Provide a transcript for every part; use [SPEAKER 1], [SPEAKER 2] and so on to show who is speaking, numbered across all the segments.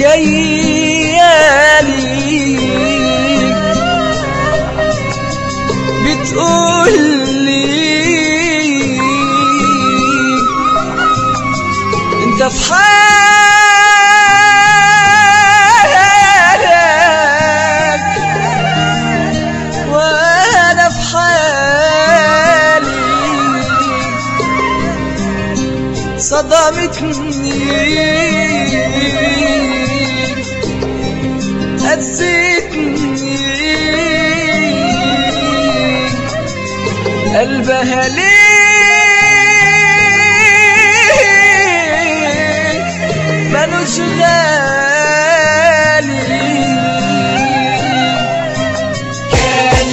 [SPEAKER 1] جايالي بتقول لي انت في حالك وانا في حالي صدمتني أذيتني قلبها ليه ملوش غالي كان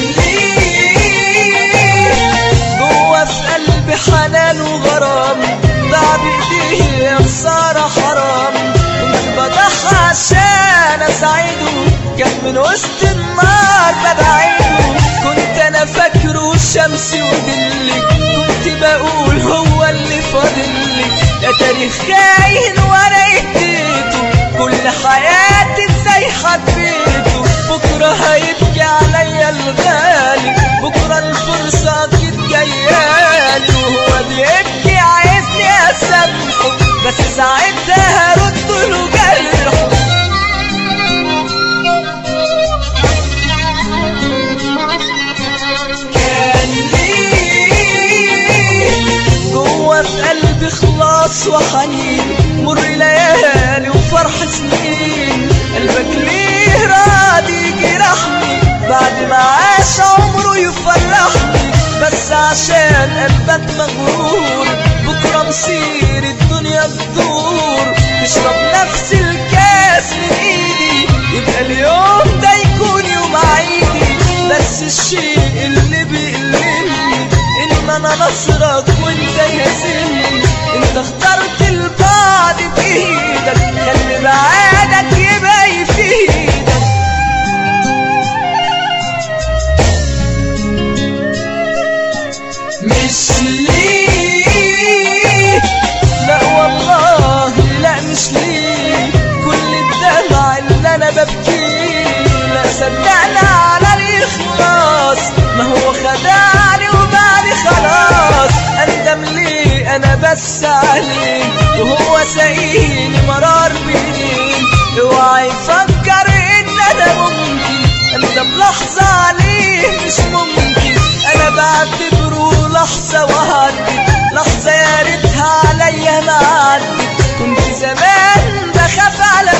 [SPEAKER 1] ليه جوا في قلبي حنان وغرام ضاع بايديه يا خسارة حرام كنت بضحى عشان اساعده كان من وسط النار ببعده كنت انا فاكره شمسي ودلي كنت بقول هو اللي فاضلي يا تاريخ خاين وانا اديته كل حياتي ازاي حبيته بكره هيبكي عليا الغالي بكره الفرصه اكيد جايالي وهو بيبكي عايزني اسامحه بس ساعتها هرد له جرحه كان ليه جوا في قلبي خلاص وحنين مر ليالي وفرح سنين قلبك ليه راضي يجرحني بعد ما عاش عمره يفرحني بس عشان قلبك مغرور بكره مصير الدنيا تدور تشرب نفس الكاس من ايدي يبقى اليوم ده يكون يوم عيدي بس الشيء اللي بيقلقني ان انا نصرك وانت يهزمني انت اخترت البعد بايدك خلي بعادك يبقى يفيدك مش ليه لا والله لا مش ليه كل الدمع اللي انا ببكيه لا صدقنا على الاخلاص ما هو خدعني وبعدي خلاص اندم ليه انا بس عليه وهو ساقيني مرار بينين اوعى يفكر ان انا ممكن اندم لحظة عليه مش ممكن انا بعتبره لحظة وهعدي لحظة يا ريتها عليا ما عدت كنت زمان بخاف على